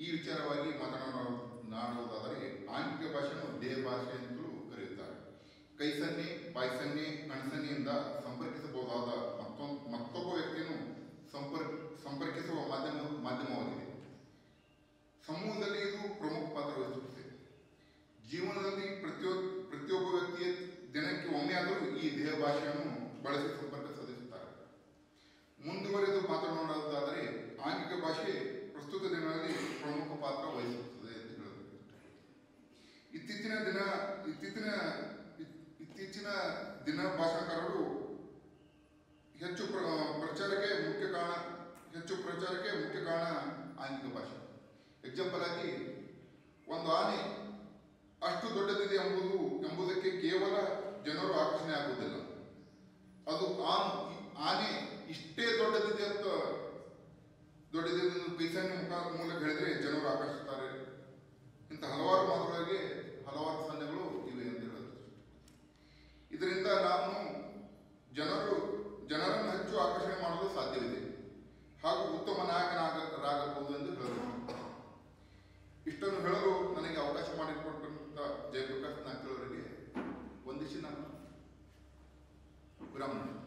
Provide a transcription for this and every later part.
ಈ ವಿಚಾರವಾಗಿ ಮಾತನಾಡುವುದಾದರೆ ಆಂಗಿಕ ಭಾಷೆಯನ್ನು ದೇಹ ಭಾಷೆ ಅಂತಲೂ ಕರೆಯುತ್ತಾರೆ ಕೈ ಸನ್ನೆ ಬಾಯಿ ಸನ್ನೆ ಕಣ್ಸನ್ನೆಯಿಂದ ಸಂಪರ್ಕಿಸಬಹುದಾದ ಮತ್ತೊಂದು ಮತ್ತೊಬ್ಬ ವ್ಯಕ್ತಿಯನ್ನು ಸಂಪರ್ಕ ಸಂಪರ್ಕಿಸುವ ಮಾಧ್ಯಮ ಮಾಧ್ಯಮವಾಗಿದೆ ಸಮೂಹದಲ್ಲಿ ಇದು ಪ್ರಮುಖ ಪಾತ್ರ ವಹಿಸುತ್ತದೆ ಜೀವನದಲ್ಲಿ ಪ್ರತಿಯೊಬ್ಬ ಪ್ರತಿಯೊಬ್ಬ ವ್ಯಕ್ತಿಯ ದಿನಕ್ಕೆ ಒಮ್ಮೆಯಾದರೂ ಈ ದೇಹ ಭಾಷೆಯನ್ನು ಬಳಸಿ ಸಂಪರ್ಕ ಸಾಧಿಸುತ್ತಾರೆ ಮುಂದುವರೆದು ಮಾತನಾಡುವುದಾದರೆ ಆಂಗಿಕ ಭಾಷೆ ಪ್ರಸ್ತುತ ದಿನಗಳಲ್ಲಿ ಪ್ರಮುಖ ಪಾತ್ರ ವಹಿಸುತ್ತದೆ ಎಂದು ಹೇಳಬೇಕು ಇತ್ತೀಚಿನ ದಿನ ಇತ್ತೀಚಿನ ಇತ್- ಇತ್ತೀಚಿನ ದಿನ ಭಾಷಾಕಾರರು ಹೆಚ್ಚು ಪ್ರ- ಪ್ರಚಾರಕ್ಕೆ ಮುಖ್ಯ ಕಾರಣ ಹೆಚ್ಚು ಪ್ರಚಾರಕ್ಕೆ ಮುಖ್ಯ ಕಾರಣ ಆಂಗಿಕ ಭಾಷೆ ಎಕ್ಸಾಂಪಲ್ ಆಗಿ ಒಂದು ಆನೆ ಅಷ್ಟು ದೊಡ್ಡದಿದೆ ಎಂಬುದು ಎಂಬುದಕ್ಕೆ ಕೇವಲ ಜನರು ಆಕರ್ಷಣೆ ಆಗುವುದಿಲ್ಲ ಅದು ಆ ಆನೆ ಇಷ್ಟೇ ದೊಡ್ಡದಿದೆ ಅಂತ ದೊಡ್ಡದಿದೆ ಎಂದು ಪೈಸಾನಿ ಮುಖ ಮೂಲಕ ಹೇಳಿದ್ರೆ ಜನರು ಆಕರ್ಷಿಸುತ್ತಾರೆ ಇಂಥ ಹಲವಾರು ಮಾತುಗಳಿಗೆ ಹಲವಾರು ಸನ್ನೆಗಳು ಇವೆ ಎಂದು ಹೇಳೋದು ಇದರಿಂದ ನಾವು ಜನರು ಜನರನ್ನು ಹೆಚ್ಚು ಆಕರ್ಷಣೆ ಮಾಡಲು ಸಾಧ್ಯವಿದೆ ಹಾಗೂ ಉತ್ತಮ ನಾಯಕನಾಗರಾಗಬಹುದು ಎಂದು ಹೇಳಬಹುದು ಇಷ್ಟನ್ನು ಹೇಳಲು ನನಗೆ ಅವಕಾಶ ಮಾಡಿಕೊಟ್ಟಂತ ಜಯಪ್ರಕಾಶ್ ನಾಯ್ಕರ್ ಅವರಿಗೆ ವಂದಿಸಿ ನಾನು ವಿರಾಮ ನೀಡುತ್ತೇನೆ.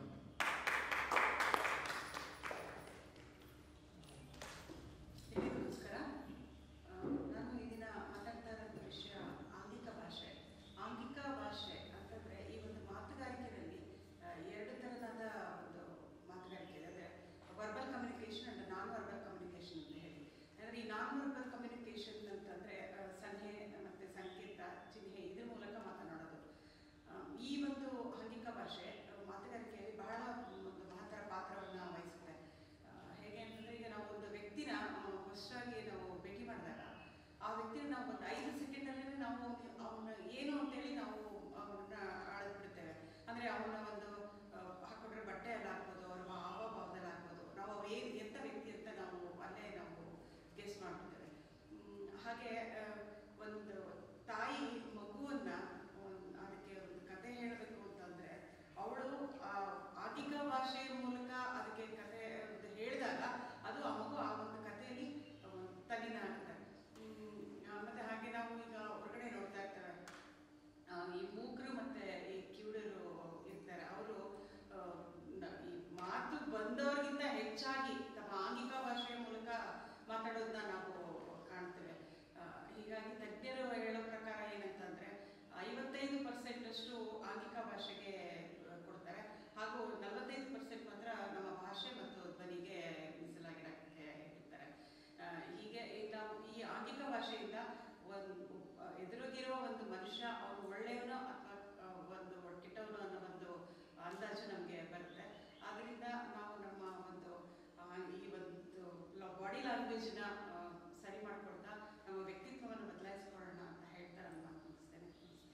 ಎಲ್ರಿಗೂ ನಮಸ್ಕಾರ ಆ, ನಾನು ಈ ದಿನ ಮಾತಾಡ್ತಾ ಇರೋಂಥ ವಿಷಯ ಆಂಗಿಕ ಭಾಷೆ ಆಂಗಿಕ ಭಾಷೆ ಅಂತಂದ್ರೆ ಈ ಒಂದು ಮಾತುಗಾರಿಕೆಯಲ್ಲಿ ಆ, ಎರಡು ಥರದಾದ ಒಂದು ಮಾತುಗಾರಿಕೆ ಇದೆ ಅಂದರೆ verbal communication and non verbal communication ಅಂತ ಹೇಳಿ ಅಂದರೆ ಈ ನಾನ್ ವರ್ಬಲ್ ಕಮ್ಯುನಿಕೇಷನ್ ಅಂತಂದ್ರೆ ಆ, ಸನ್ನೆ ಮತ್ತೆ ಸಂಕೇತ ಚಿಹ್ನೆ ಇದ್ರ ಮೂಲಕ ಮಾತನಾಡೋದು ಆ, ಈ ಒಂದು ಆಂಗಿಕ ಭಾಷೆ ಆ, ಮಾತುಗಾರಿಕೆಯಲ್ಲಿ ಬಹಳ ಒಂದು ಮಹತ್ತರ ಪಾತ್ರವನ್ನು ವಹಿಸುತ್ತೆ ಆ, ಹೇಗೆ ಅಂತಂದ್ರೆ ಈಗ ನಾವು ಒಂದು ವ್ಯಕ್ತಿನ ಹೊಸದಾಗಿ ನಾವು ಭೇಟಿ ಮಾಡಿದಾಗ ಆ ವ್ಯಕ್ತಿನ ನಾವು ಒಂದು ಐದು ಸೆಕೆಂಡಲ್ಲೇ ನಾವು ಅವನ ಏನು ಅಂತೇಳಿ ನಾವು ಅವನನ್ನ ಅಳೆದ್ಬಿಡ್ತೇವೆ ಅಂದ್ರೆ ಅವನ ಒಂದು ಆ, ಹಾಕೊಂಡ್ರೆ ಬಟ್ಟೆಯಲ್ಲಿ ಆಗ್ಬೋದು ಅವ್ರ ಹಾವಭಾವದಲ್ಲಿ ಆಗ್ಬೋದು ನಾವು ಅವ್ರು ಏನು ಎಂಥ ವ್ಯಕ್ತಿ ಅಂತ ನಾವು ಅಲ್ಲೇ ನಾವು ಗೆಸ್ ಮಾಡ್ಬಿಡ್ತೇವೆ ಹ್ಮ್, ಹಾಗೆ ಆ, ಒಂದು ತಾಯಿ ಮಗುವನ್ನ ಒಂದ್- ಅದಕ್ಕೆ ಒಂದು ಕತೆ ಹೇಳಬೇಕು ಅಂತಂದ್ರೆ ಅವಳು ಆಂಗಿಕ ಭಾಷೆಯ ಮೂಲಕ ಅದಕ್ಕೆ ಕತೆ ಒಂದು ಹೇಳಿದಾಗ ಅದು ಆ ಮಗು ಆ ಒಂದು ಕಥೆಯಲ್ಲಿ ತಲ್ಲಿನ ಆಗುತ್ತೆ ಹ್ಮ್, ಆ, ಮತ್ತೆ ಹಾಗೆ ನಾವು ಈಗ ಹೊರಗಡೆ ನೋಡ್ತಾ ಇರ್ತೇವೆ ಆ, ಈ ಮೂಕರು ಮತ್ತೆ ಈ ಕಿವುಡರು ಇರ್ತಾರೆ ಅವರು ಈ ಮಾತು ಬಂದವರಿಗಿಂತ ಹೆಚ್ಚಾಗಿ ತಮ್ಮ ಆಂಗಿಕ ಭಾಷೆಯ ಮೂಲಕ ಮಾತಾಡೋದನ್ನ ನಾವು ಕಾಣ್ತೇವೆ ಆ, ಹೀಗಾಗಿ ತಜ್ಞರು ಹೇಳೋ ಪ್ರಕಾರ ಏನಂತಂದ್ರೆ ಐವತ್ತೈದು ಪರ್ಸೆಂಟ್ ಅಷ್ಟು ಆಂಗಿಕ ಭಾಷೆಗೆ ಆ, ಕೊಡ್ತಾರೆ ಹಾಗೂ ನಲವತ್ತೈದು ಪರ್ಸೆಂಟ್ ಮಾತ್ರ ನಮ್ಮ ಭಾಷೆ ಮತ್ತು ಧ್ವನಿಗೆ ಮೀಸಲಾಗಿಡಕ್ಕೆ ಇರ್ತಾರೆ ಆ, ಹೀಗೆ ಈ ನಾವು ಈ ಆಂಗಿಕ ಭಾಷೆಯಿಂದ ಒಂದು ಆ, ಎದುರಿಗಿರುವ ಒಂದು ಮನುಷ್ಯ ಅವನು ಒಳ್ಳೆಯವನು ಅಥವಾ ಆ, ಒಂದು ಕೆಟ್ಟವನು ಅನ್ನೋ ಒಂದು ಅಂದಾಜು ನಮಗೆ ಬರುತ್ತೆ ಆದ್ರಿಂದ ನಾವು ನಮ್ಮ ಒಂದು ಆ, ಈ ಒಂದು ಬಾಡಿ ಲ್ಯಾಂಗ್ವೇಜ್ನ ಸರಿ ಮಾಡ್ಕೊಳ್ತಾ ನಮ್ಮ ವ್ಯಕ್ತಿತ್ವವನ್ನು ಬದಲಾಯಿಸ್ಕೊಳ್ಳೋಣ ಅಂತ ಹೇಳ್ತಾ ನಾನು ಮಾತು ಮುಗಿಸ್ತೇನೆ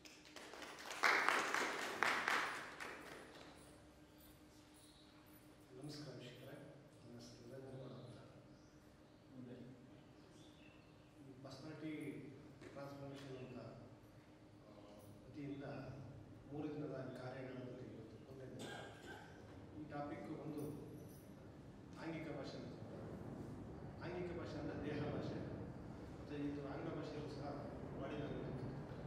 ನಮಸ್ಕಾರ ಶಿಖರ ನನ್ನ ಹೆಸರು ವೀರೇಂದ್ರ ಅಂತ ಪರ್ಸನಾಲಿಟಿ ಟ್ರಾನ್ಸ್ಫಾರ್ಮೇಷನ್ ಅಂತ ಆ, ವತಿಯಿಂದ ಮೂರು ದಿನದ ಕಾರ್ಯಾಗಾರದಲ್ಲಿ ಇವತ್ತು ಒಂದೇ ದಿನ ಈ ಟಾಪಿಕ್ ಒಂದು ಆಂಗಿಕ ಭಾಷೆ ಅಂತ. ಆಂಗಿಕ ಭಾಷೆ ಅಂದರೆ ದೇಹ ಭಾಷೆ ಮತ್ತು ಇದು ಆಂಗ್ಲ ಭಾಷೆಯಲ್ಲೂ ಸಹ ಬಾಡಿ ಲ್ಯಾಂಗ್ವೇಜ್ ಅಂತ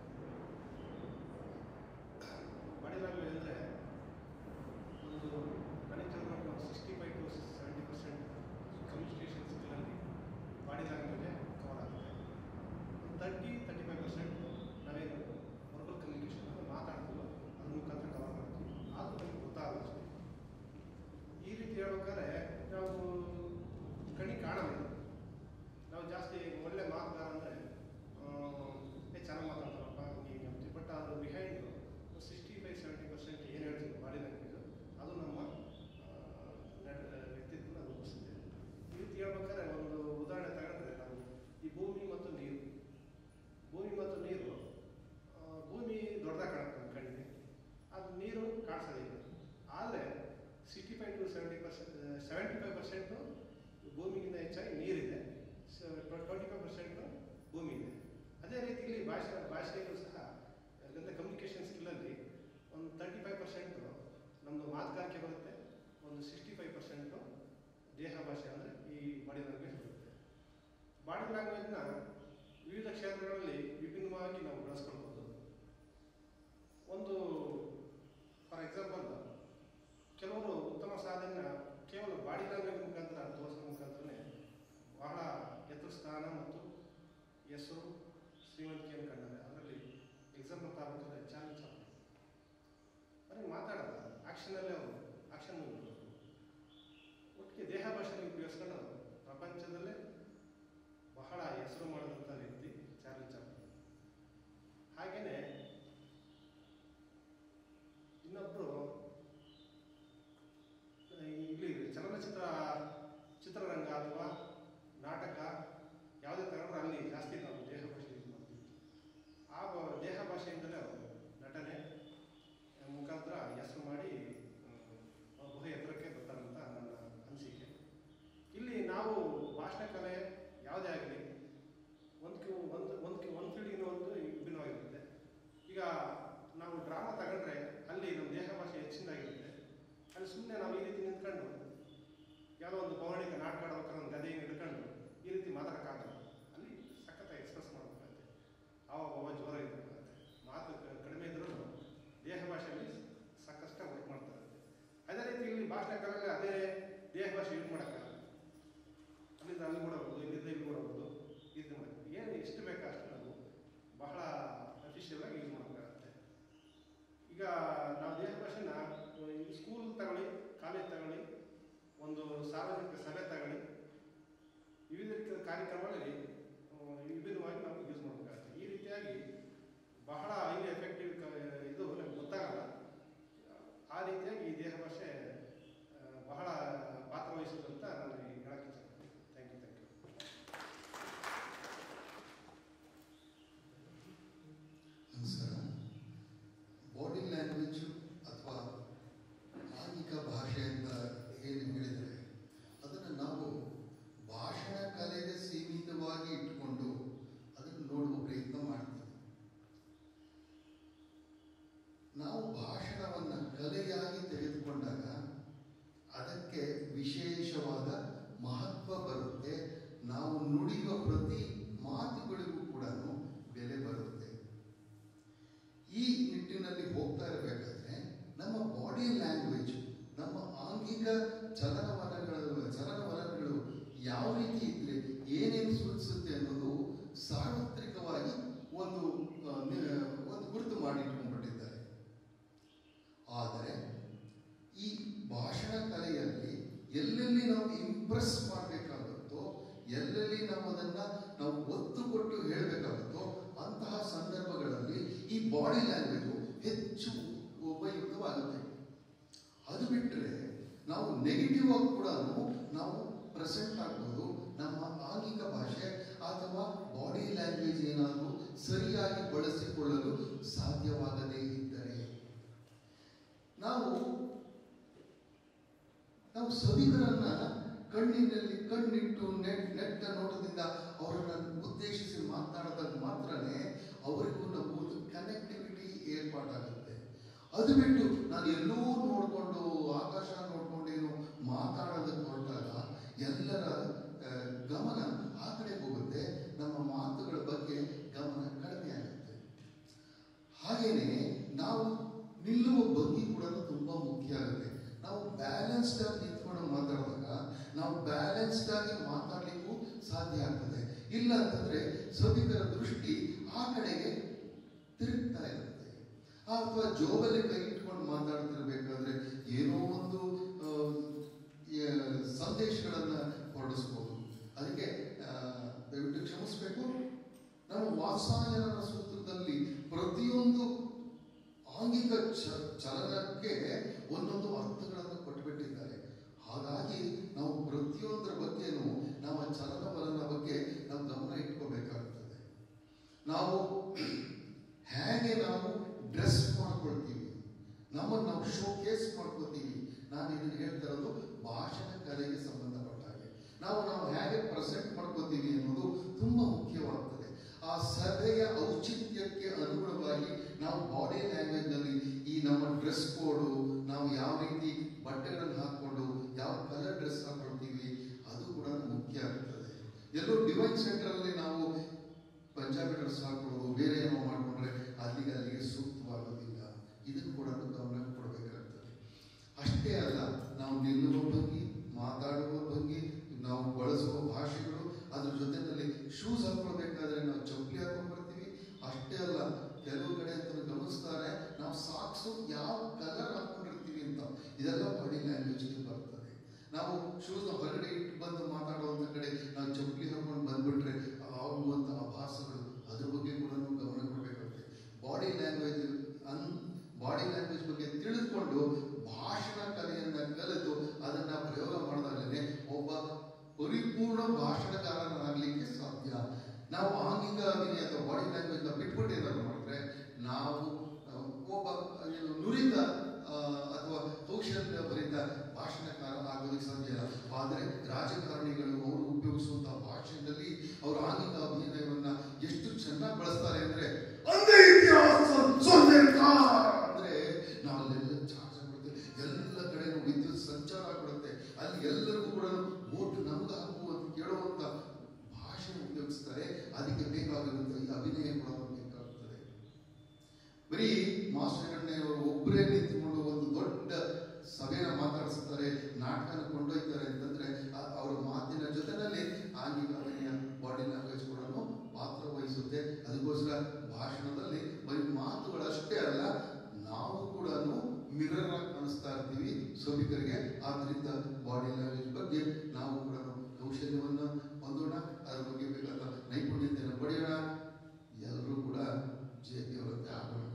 ಬಾಡಿ ಲ್ಯಾಂಗ್ವೇಜ್ ಅಂದರೆ ಒಂದು ಕನಿಷ್ಠ ಒಂದು sixty five to seventy percent communication ಸ್ಕಿಲ್ಲಲ್ಲಿ ಬಾಡಿ ಲ್ಯಾಂಗ್ವೇಜೇ ಕವರ್ ಆಗುತ್ತೆ ಒಂದು ತರ್ಟಿ ತರ್ಟಿ ಫೈವ್ ಪರ್ಸೆಂಟ್ ನಾವೇನು ವರ್ಬಲ್ ಕಮ್ಯುನಿಕೇಷನ್ ಅಂದರೆ ಮಾತಾಡ್ತೀವೋ ಅದ್ರ ಮುಖಾಂತರ ಕವರ್ ಮಾಡ್ತೀವಿ ಅದು ನಮಗೆ ಗೊತ್ತಾಗಲ್ಲ ಅಷ್ಟೇ ಈ ರೀತಿ ಹೇಳ್ಬೇಕಾದ್ರೆ ನಾವು ಕಣಿ ಕಾಣಬೇಕು ನಾವು ಜಾಸ್ತಿ ಒಳ್ಳೆ ಮಾತುಗಾರ ಅಂದರೆ ಏ ಚೆನ್ನಾಗಿ ಮಾತಾಡ್ತಾರಪ್ಪ ಹೀಗೆ ಅಂತೀವಿ ಬಟ್ ಅದ್ರ behind sixty five seventy percent ಏನು ಹೇಳ್ತೀವಿ ಬಾಡಿ ಲ್ಯಾಂಗ್ವೇಜ್ ಅದು ನಮ್ಮ ಆ, ನಡ್- ವ್ಯಕ್ತಿತ್ವನ ರೂಪಿಸುತ್ತೆ ಈ ರೀತಿ ಹೇಳ್ಬೇಕಾದ್ರೆ ಒಂದು ಉದಾಹರಣೆ ತಗೊಂಡ್ರೆ ನಾವು ಈ ಭೂಮಿ ಮತ್ತು ನೀರು ಭೂಮಿ ಮತ್ತು ನೀರು ಆ, ಭೂಮಿ ದೊಡ್ಡದಾಗಿ ಕಾಣುತ್ತೆ ನಮ್ಮ ಕಣ್ಣಿಗೆ ಅದು ನೀರು ಕಾಣಿಸೋದಿಲ್ಲ ಆದರೆ sixty five to seventy percent seventy five percent ಭೂಮಿಗಿಂತ ಹೆಚ್ಚಾಗಿ ನೀರಿದೆ ಟ್ವೆಂಟಿ ಫೈವ್ ಪರ್ಸೆಂಟು ಭೂಮಿ ಇದೆ ಅದೇ ರೀತಿ ಇಲ್ಲಿ ಭಾಷೆ ಭಾಷೆಯಲ್ಲೂ ಸಹ ಅಂದರೆ ಕಮ್ಯುನಿಕೇಷನ್ ಸ್ಕಿಲ್ಲಲ್ಲಿ ಒಂದು ತರ್ಟಿ ಫೈವ್ ಪರ್ಸೆಂಟು ನಮ್ಮದು ಮಾತುಗಾರಿಕೆ ಬರುತ್ತೆ ಒಂದು ಸಿಕ್ಸ್ಟಿ ಫೈವ್ ಪರ್ಸೆಂಟು ದೇಹ ಭಾಷೆ ಅಂದರೆ ಈ ಬಾಡಿ ಲ್ಯಾಂಗ್ವೇಜ್ ಬರುತ್ತೆ ಬಾಡಿ ಲ್ಯಾಂಗ್ವೇಜ್ನ ವಿವಿಧ ಕ್ಷೇತ್ರಗಳಲ್ಲಿ ವಿಭಿನ್ನವಾಗಿ ನಾವು ಬಳಸ್ಕೊಳ್ಬೋದು ಒಂದು ಫಾರ್ ಎಕ್ಸಾಂಪಲ್ ಕೆಲವರು ಉತ್ತಮ ಸಾಧನೆಯ ಕೇವಲ ಬಾಡಿ ಲ್ಯಾಂಗ್ವೇಜ್ ಮುಖಾಂತರ ತೋರಿಸೋ ಮುಖಾಂತರನೇ ಬಹಳ ಎತ್ತರ ಸ್ಥಾನ ಮತ್ತು ಹೆಸರು ಶ್ರೀಮಂತಿಕೆಯನ್ನು ಕಂಡರೆ ಅದರಲ್ಲಿ ಎಕ್ಸಾಂಪಲ್ ತಾಲೂಕಲ್ಲಿ ಚಾಲೆಂಜ್ ಅವರು ಬರೀ ಮಾತಾಡಲ್ಲ ಆ್ಯಕ್ಷನಲ್ಲೇ ಅವರು ಆ್ಯಕ್ಷನ್ ಒಟ್ಟಿಗೆ ದೇಹ ಭಾಷೆನ ಉಪಯೋಗಿಸ್ಕೊಂಡು ಪ್ರಪಂಚದಲ್ಲೇ ಬಹಳ ಹೆಸರು ಮಾಡಿದಂಥ ವ್ಯಕ್ತಿ ಚಾರ್ಲಿ ಚಾಪ್ಲಿನ್ ಹಾಗೆಯೇ ಇನ್ನೊಬ್ಬರು ಇಲ್ಲಿ ಚಲನಚಿತ್ರ ಚಿತ್ರರಂಗ ಅಥವಾ ನಾಟಕ ಯಾವುದೇ ತಗೊಂಡ್ರೆ ಅಲ್ಲಿ ಜಾಸ್ತಿ ನಾವು ದೇಹ ಭಾಷೆ ಯೂಸ್ ಮಾಡ್ತೀವಿ ಆ ಬ- ದೇಹ ಭಾಷೆಯಿಂದಲೇ ಅವರು ನಟನೆ ಮುಖಾಂತರ ಹೆಸರು ಮಾಡಿ ಆ, ಬಹು ಎತ್ತರಕ್ಕೆ ಬರ್ತಾರಂತ ನನ್ನ ಅನಿಸಿಕೆ ಇಲ್ಲಿ ನಾವು ಭಾಷಣ ಕಲೆ ಯಾವುದೇ ಆಗಲಿ ಒಂದು ಒಂದು ಒಂದು ಒಂದು ಫೀಲ್ಡಿಗಿನ ಒಂದು ವಿಭಿನ್ನವಾಗಿರುತ್ತೆ ಈಗ ನಾವು ಡ್ರಾಮಾ ತಗೊಂಡ್ರೆ ಅಲ್ಲಿ ನಮ್ಮ ದೇಹ ಭಾಷೆ ಹೆಚ್ಚಿನದಾಗಿರುತ್ತೆ ಅಲ್ಲಿ ಸುಮ್ಮನೆ ನಾವು ಈ ರೀತಿ ನಿಂತ್ಕೊಂಡು ಯಾವುದೋ ಒಂದು ಪೌರಾಣಿಕ ನಾಟಕ ಆಡ್ಬೇಕಾದ್ರೆ ಒಂದು ಗದೆಯನ್ನು ಹಿಡ್ಕೊಂಡು ಈ ರೀತಿ ಮಾತಾಡೋಕ್ಕಾಗಲ್ಲ ಅಲ್ಲಿ ಸಖತ್ತಾಗಿ ಎಕ್ಸ್ಪ್ರೆಸ್ ಮಾಡಬೇಕಾಗುತ್ತೆ ಆವಾಗ ಅವ ಜೋರ ಇರಬೇಕಾಗುತ್ತೆ ಮಾತು ಕ- ಕಡಿಮೆ ಇದ್ರೂ ದೇಹ ಭಾಷೆಯಲ್ಲಿ ಸಾಕಷ್ಟು ವರ್ಕ್ ಮಾಡ್ತಾರೆ ಅದೇ ರೀತಿ ಇಲ್ಲಿ ಭಾಷಣ ಕಲೆಯಲ್ಲಿ ಅದೇ ದೇಹ ಭಾಷೆ ಯೂಸ್ ಮಾಡೋಕ್ಕಾಗಲ್ಲ ಅಲ್ಲಿಂದ ಅಲ್ಲಿ ಕೂಡ ಹೋಗ್ಬೋದು ಇಲ್ಲಿಂದ ಇಲ್ಲಿ ಕೂಡ ಹೋಗ್ಬೋದು ಈ ರೀತಿ ಮಾಡಿ ಏನು ಎಷ್ಟು ಬೇಕೋ ಅಷ್ಟು ನಾವು ಬಹಳ ಅಫಿಷಿಯಲ್ ಆಗಿ ಯೂಸ್ ಮಾಡೋಕ್ಕಾಗತ್ತೆ ಈಗ ನಾವು ದೇಹ ಭಾಷೆನ ಸ್ಕೂಲ್ ತಗೊಳ್ಳಿ ಕಾಲೇಜ್ ತಗೊಳ್ಳಿ ಒಂದು ಸಾರ್ವಜನಿಕ ಸಭೆ ತಗೊಳ್ಳಿ ವಿವಿಧ ರೀತಿಯ ಕಾರ್ಯಕ್ರಮಗಳಲ್ಲಿ ಆ, ವಿಭಿನ್ನವಾಗಿ ನಾವು ಯೂಸ್ ಮಾಡಬೇಕಾಗುತ್ತೆ ಈ ರೀತಿಯಾಗಿ ಬಹಳ ಹೈಲಿ ಎಫೆಕ್ಟಿವ್ ಇದು ನಮ್ಗೆ ಗೊತ್ತಾಗಲ್ಲ ಆ ರೀತಿಯಾಗಿ ಈ ದೇಹ ಭಾಷೆ ಆ, ಬಹಳ ಪಾತ್ರ ವಹಿಸುತ್ತೆ ಅಂತ ನಾನು ಹೇಳಕ್ಕೆ ಇಷ್ಟಪಡ್ತೀನಿ ಥ್ಯಾಂಕ್ ಯು ಥ್ಯಾಂಕ್ ಯು ನಮಸ್ಕಾರ ಬಾಡಿ ಲ್ಯಾಂಗ್ವೇಜು ಅಥವಾ ಆಂಗಿಕ ಭಾಷೆ ಅಂತ ಏನು ಹೇಳಿದರೆ ಅದನ್ನು ನಾವು ಭಾಷಣ ಕಲೆಗೆ ಸೀಮಿತವಾಗಿ ಇಟ್ಕೊಂಡು ಅದನ್ನು ನೋಡುವ ಪ್ರಯತ್ನ ಮಾಡ್ತೀವಿ ನಾವು ಭಾಷಣವನ್ನು ಕಲೆಯಾಗಿ ತೆಗೆದುಕೊಂಡಾಗ ಅದಕ್ಕೆ ವಿಶೇಷವಾದ ಮಹತ್ವ ಬರುತ್ತೆ ನಾವು ನುಡಿಯುವ ಪ್ರತಿ ಮಾತುಗಳಿಗೂ ಕೂಡ ಬೆಲೆ ಬರುತ್ತೆ ಈ ನಿಟ್ಟಿನಲ್ಲಿ ಹೋಗ್ತಾ ಇರಬೇಕಾದ್ರೆ ನಮ್ಮ ಬಾಡಿ ಲ್ಯಾಂಗ್ವೇಜ್ ನಮ್ಮ ಆಂಗಿಕ ಚಲನವಲನಗಳು ಚಲನವಲನಗಳು ಯಾವ ರೀತಿ ಇದ್ರೆ ಏನೇನು ಸೂಚಿಸುತ್ತೆ ಅನ್ನೋದು ಸಾರ್ವತ್ರಿಕವಾಗಿ ಒಂದು ಆ, ನಿ- ಒಂದು ಗುರುತು ಮಾಡಿಟ್ಕೊಂಡ್ಬಿಟ್ಟಿದ್ದಾರೆ ಆದರೆ ಈ ಭಾಷಣ ಕಲೆಯಲ್ಲಿ ಎಲ್ಲೆಲ್ಲಿ ನಾವು ಇಂಪ್ರೆಸ್ ಮಾಡಬೇಕಾಗುತ್ತೋ ಎಲ್ಲೆಲ್ಲಿ ನಾವು ಅದನ್ನ ನಾವು ಒತ್ತು ಕೊಟ್ಟು ಹೇಳಬೇಕಾಗುತ್ತೋ ಅಂತಹ ಸಂದರ್ಭಗಳಲ್ಲಿ ಈ ಬಾಡಿ ಲ್ಯಾಂಗ್ವೇಜು ಹೆಚ್ಚು ಉಪಯುಕ್ತವಾಗುತ್ತೆ ಅದು ಬಿಟ್ಟರೆ ನಾವು ನೆಗೆಟಿವ್ ಆಗಿ ಕೂಡ ನಾವು ಪ್ರೆಸೆಂಟ್ ಆಗ್ಬೋದು ನಮ್ಮ ಆಂಗಿಕ ಭಾಷೆ ಅಥವಾ ಬಾಡಿ ಲ್ಯಾಂಗ್ವೇಜ್ ಏನಾದರೂ ಸರಿಯಾಗಿ ಬಳಸಿಕೊಳ್ಳಲು ಸಾಧ್ಯವಾಗದೇ ಇದ್ದರೆ ನಾವು ನಾವು ಸಭಿಕರನ್ನ ಕಣ್ಣಿನಲ್ಲಿ ಕಣ್ಣಿಟ್ಟು ನೆಟ್ ನೆಟ್ಟ ನೋಟದಿಂದ ಅವರನ್ನ ಉದ್ದೇಶಿಸಿ ಮಾತನಾಡಿದಾಗ ಮಾತ್ರನೇ ಅವರಿಗೂ ನಮಗೂ ಒಂದು ಕನೆಕ್ಟಿವಿಟಿ ಏರ್ಪಾಟಾಗುತ್ತೆ ಅದು ಬಿಟ್ಟು ನಾನು ಎಲ್ಲೋ ನೋಡಿಕೊಂಡು ಆಕಾಶ ನೋಡ್ಕೊಂಡೇನು ಮಾತಾಡೋದಕ್ಕೆ ಹೊರಟಾಗ ಎಲ್ಲರ ಆ, ಗಮನ ಆ ಕಡೆ ಹೋಗುತ್ತೆ ನಮ್ಮ ಮಾತುಗಳ ಬಗ್ಗೆ ಗಮನ ಕಡಿಮೆ ಆಗುತ್ತೆ ಹಾಗೇನೆ ನಾವು ನಿಲ್ಲುವ ಭಂಗಿ ಕೂಡ ತುಂಬಾ ಮುಖ್ಯ ಆಗುತ್ತೆ ನಾವು ಬ್ಯಾಲೆನ್ಸ್ಡ್ ಆಗಿ ನಿಂತ್ಕೊಂಡು ಮಾತಾಡಿದಾಗ ನಾವು ಬ್ಯಾಲೆನ್ಸ್ಡ್ ಆಗಿ ಮಾತಾಡ್ಲಿಕ್ಕೂ ಸಾಧ್ಯ ಆಗ್ತದೆ ಇಲ್ಲ ಅಂತಂದ್ರೆ ಸಭಿಕರ ದೃಷ್ಟಿ ಆ ಕಡೆಗೆ ತಿರುಗ್ತಾ ಇರುತ್ತೆ ಅಥವಾ ಜೋಬಲ್ಲಿ ಕೈ ಇಟ್ಕೊಂಡು ಮಾತಾಡ್ತಿರ್ಬೇಕಾದ್ರೆ ಏನೋ ಒಂದು ಆ, ಈ- ಸಂದೇಶಗಳನ್ನ ಹೊರಡಿಸ್ಬೋದು ಅದಕ್ಕೆ ಆ, ದಯವಿಟ್ಟು ಕ್ಷಮಿಸಬೇಕು ನಾವು ವಾತ್ಸಾಯನ ಸೂತ್ರದಲ್ಲಿ ಪ್ರತಿಯೊಂದು ಆಂಗಿಕ ಚ- ಚಲನಕ್ಕೆ ಒಂದೊಂದು ಅರ್ಥಗಳನ್ನು ಕೊಟ್ಟುಬಿಟ್ಟಿದ್ದಾರೆ ಹಾಗಾಗಿ ನಾವು ಪ್ರತಿಯೊಂದರ ಬಗ್ಗೆನೂ ನಮ್ಮ ಚಲನವಲನ ಬಗ್ಗೆ ನಾವು ಗಮನ ಇಟ್ಕೋಬೇಕಾಗ್ತದೆ ನಾವು ಹೇಗೆ ನಾವು ಡ್ರೆಸ್ ಮಾಡ್ಕೊಳ್ತೀವಿ ನಮ್ಮನ್ನು ನಾವು ಶೋಕೇಸ್ ಮಾಡ್ಕೋತೀವಿ ನಾನು ಇದನ್ನು ಹೇಳ್ತಾ ಇರೋದು ಭಾಷಣ ಕಲೆಗೆ ಸಂಬಂಧಪಟ್ಟ ಹಾಗೆ ನಾವು ನಾವು ಹೇಗೆ ಪ್ರೆಸೆಂಟ್ ಮಾಡ್ಕೋತೀವಿ ಅನ್ನೋದು ತುಂಬಾ ಮುಖ್ಯವಾಗ್ತದೆ ಆ ಸಭೆಯ ಔಚಿತ್ಯಕ್ಕೆ ಅನುಗುಣವಾಗಿ ನಾವು ಬಾಡಿ ಲ್ಯಾಂಗ್ವೇಜ್ ನಲ್ಲಿ ಈ ನಮ್ಮ ಡ್ರೆಸ್ ಕೋಡು ನಾವು ಯಾವ ರೀತಿ ಬಟ್ಟೆಗಳನ್ನು ಹಾಕೊಂಡು ಯಾವ ಕಲರ್ ಡ್ರೆಸ್ ಹಾಕೊಳ್ತೀವಿ ಅದು ಕೂಡ ಮುಖ್ಯ ಆಗ್ತದೆ ಎಲ್ಲೋ ಡಿವೈನ್ ಸೆಂಟರಲ್ಲಿ ನಾವು ಪಂಜಾಬಿ ಡ್ರೆಸ್ ಹಾಕೊಳ್ಳೋದು ಬೇರೆ ಏನೋ ಮಾಡಿಕೊಂಡ್ರೆ ಅಲ್ಲಿಗೆ ಅಲ್ಲಿಗೆ ಸೂಕ್ತವಾಗೋದಿಲ್ಲ ಇದನ್ನು ಕೂಡ ಗಮನ ಕೊಡಬೇಕಾಗ್ತದೆ ಅಷ್ಟೇ ಅಲ್ಲ ನಾವು ನಿಲ್ಲುವ ಭಂಗಿ ಮಾತಾಡುವ ಭಂಗಿ ನಾವು ಬಳಸುವ ಭಾಷೆಗಳು ಅದ್ರ ಜೊತೆಯಲ್ಲಿ ಶೂಸ್ ಹಾಕೊಳ್ಬೇಕಾದ್ರೆ ನಾವು ಚಪ್ಪಲಿ ಹಾಕೊಂಡು ಬರ್ತೀವಿ ಅಷ್ಟೇ ಅಲ್ಲ ಕೆಲವು ಕಡೆ ಅಂತ ಗಮನಿಸ್ತಾರೆ ನಾವು ಸಾಕ್ಸು ಯಾವ ಕಲರ್ ಹಾಕೊಂಡಿರ್ತೀವಿ ಅಂತ ಇದೆಲ್ಲ ಬಾಡಿ ಲ್ಯಾಂಗ್ವೇಜ್ಗೆ ಬರ್ತದೆ ನಾವು ಶೂಸ್ನ ಹೊರಗಡೆ ಇಟ್ಟು ಬಂದು ಮಾತಾಡುವಂಥ ಕಡೆ ನಾವು ಚಪ್ಪಲಿ ಹಾಕೊಂಡು ಬಂದ್ಬಿಟ್ರೆ ಆಗುವಂಥ ಆಭಾಸಗಳು ಅದ್ರ ಬಗ್ಗೆ ಕೂಡ ನಾವು ಗಮನ ಕೊಡಬೇಕಾಗುತ್ತೆ ಬಾಡಿ ಲ್ಯಾಂಗ್ವೇಜ್ ಅನ್ ಬಾಡಿ ಲ್ಯಾಂಗ್ವೇಜ್ ಬಗ್ಗೆ ತಿಳಿದುಕೊಂಡು ಭಾಷಣ ಕಲೆಯನ್ನ ಕಲಿತು ಅದನ್ನ ಪ್ರಯೋಗ ಮಾಡಿದಾಗಲೇ ಒಬ್ಬ ಪರಿಪೂರ್ಣ ಭಾಷಣಕಾರನಾಗಲಿಕ್ಕೆ ಸಾಧ್ಯ ನಾವು ಆಂಗಿಕ ಅಭಿನಯ ಅಥವಾ ಬಾಡಿ ಲ್ಯಾಂಗ್ವೇಜ್ನ ಬಿಟ್ಬಿಟ್ಟು ಏನಾದ್ರು ಮಾಡಿದ್ರೆ ನಾವು ಆ, ಒಬ್ಬ ಏನು ನುರಿತ ಆ, ಅಥವಾ ಕೌಶಲ್ಯ ಭರಿತ ಭಾಷಣಕಾರ ಆಗೋದಕ್ಕೆ ಸಾಧ್ಯ ಇಲ್ಲ ಆದರೆ ರಾಜಕಾರಣಿಗಳು ಅವರು ಉಪಯೋಗಿಸುವಂತಹ ಭಾಷೆಯಲ್ಲಿ ಅವರ ಆಂಗಿಕ ಅಭಿನಯವನ್ನ ಎಷ್ಟು ಚೆನ್ನಾಗಿ ಬಳಸ್ತಾರೆ ಅಂದ್ರೆ ಅಂದೇ ಇತಿಹಾಸ ಸೊನ್ನೆಕಾರ್ ಅಂದ್ರೆ ನಾವಲ್ಲೆಲ್ಲ ಚಾರ್ಜ್ ಆಗ್ಬಿಡುತ್ತೆ ಎಲ್ಲ ಕಡೆ ವಿದ್ಯುತ್ ಸಂಚಾರ ಆಗ್ಬಿಡುತ್ತೆ ಅಲ್ಲಿ ಎಲ್ಲರಿಗೂ ಕೂಡ ಓಟ್ ನಮ್ಗೆ ಹಾಕು ಅಂತ ಕೇಳುವಂತ ಭಾಷೆ ಉಪಯೋಗಿಸ್ತಾರೆ ಅದಕ್ಕೆ ಬೇಕಾಗಿರುವಂತ ಈ ಅಭಿನಯ ಕೂಡ ಬೇಕಾಗುತ್ತದೆ ಬರೀ ಮಾಸ್ಟರ್ ಗಣ್ಣೆಯವರು ಒಬ್ಬರೇ ನಿಂತುಕೊಂಡು ಒಂದು ದೊಡ್ಡ ಸಭೆನ ಮಾತಾಡಿಸ್ತಾರೆ ನಾಟಕನ ಕೊಂಡೊಯ್ತಾರೆ ಅಂತಂದ್ರೆ ಆ- ಅವರ ಮಾತಿನ ಜೊತೆನಲ್ಲಿ ಆಂಗಿಕ ಅಭಿನಯ ಬಾಡಿ ಲ್ಯಾಂಗ್ವೇಜ್ ಕೂಡ ಪಾತ್ರ ವಹಿಸುತ್ತೆ ಅದಕ್ಕೋಸ್ಕರ ಭಾಷಣದಲ್ಲಿ ಬರೀ ಮಾತುಗಳಷ್ಟೇ ಅಲ್ಲ ನಾವು ಕೂಡ ಮಿರರ್ ಆಗಿ ಕಾಣಿಸ್ತಾ ಇರ್ತೀವಿ ಸಭಿಕರಿಗೆ ಆದ್ರಿಂದ ಬಾಡಿ ಲ್ಯಾಂಗ್ವೇಜ್ ಬಗ್ಗೆ ನಾವು ಕೂಡ ಕೌಶಲ್ಯವನ್ನು ಹೊಂದೋಣ ಅದ್ರ ಬಗ್ಗೆ ಬೇಕಾದ ನೈಪುಣ್ಯತೆಯನ್ನು ಪಡೆಯೋಣ ಎಲ್ಲರೂ ಕೂಡ ಜೆ ಪಿ ಅವರಂತೆ ಆಗೋಣ